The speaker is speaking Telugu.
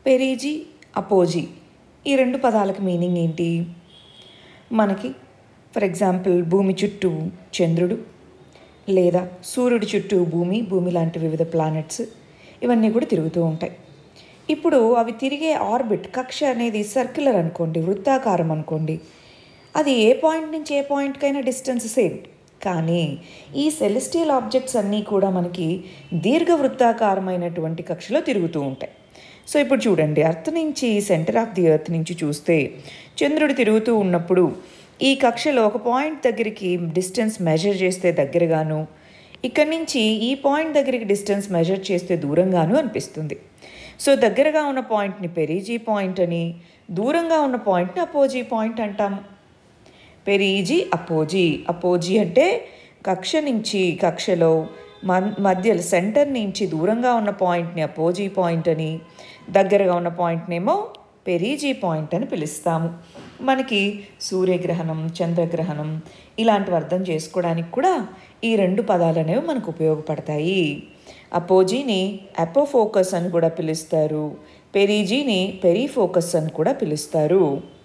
పెరీజీ అపోజీ ఈ రెండు పదాలకు మీనింగ్ ఏంటి మనకి ఫర్ ఎగ్జాంపుల్ భూమి చుట్టూ చంద్రుడు లేదా సూర్యుడి చుట్టూ భూమి భూమి లాంటి వివిధ ప్లానెట్స్ ఇవన్నీ కూడా తిరుగుతూ ఉంటాయి ఇప్పుడు అవి తిరిగే ఆర్బిట్ కక్ష అనేది సర్క్యులర్ అనుకోండి వృత్తాకారం అనుకోండి అది ఏ పాయింట్ నుంచి ఏ పాయింట్కైనా డిస్టెన్స్ సేమ్ కానీ ఈ సెలెస్టియల్ ఆబ్జెక్ట్స్ అన్నీ కూడా మనకి దీర్ఘవృత్తాకారమైనటువంటి కక్షలో తిరుగుతూ ఉంటాయి సో ఇప్పుడు చూడండి అర్త్ నుంచి సెంటర్ ఆఫ్ ది ఎర్త్ నుంచి చూస్తే చంద్రుడు తిరుగుతూ ఉన్నప్పుడు ఈ కక్షలో ఒక పాయింట్ దగ్గరికి డిస్టెన్స్ మెజర్ చేస్తే దగ్గరగాను ఇక్కడి నుంచి ఈ పాయింట్ దగ్గరికి డిస్టెన్స్ మెజర్ చేస్తే దూరంగాను అనిపిస్తుంది సో దగ్గరగా ఉన్న పాయింట్ని పెరీజీ పాయింట్ అని దూరంగా ఉన్న పాయింట్ని అపోజీ పాయింట్ అంటాము పెరీజీ అపోజీ అపోజీ అంటే కక్ష నుంచి కక్షలో మన్ మధ్యలో సెంటర్ నుంచి దూరంగా ఉన్న పాయింట్ని అపోజీ పాయింట్ అని దగ్గరగా ఉన్న పాయింట్నేమో పెరీజీ పాయింట్ అని పిలుస్తాము మనకి సూర్యగ్రహణం చంద్రగ్రహణం ఇలాంటివి అర్థం చేసుకోవడానికి కూడా ఈ రెండు పదాలు అనేవి మనకు ఉపయోగపడతాయి అపోజీని అపోఫోకస్ అని కూడా పిలుస్తారు పెరీజీని పెరీఫోకస్ అని కూడా పిలుస్తారు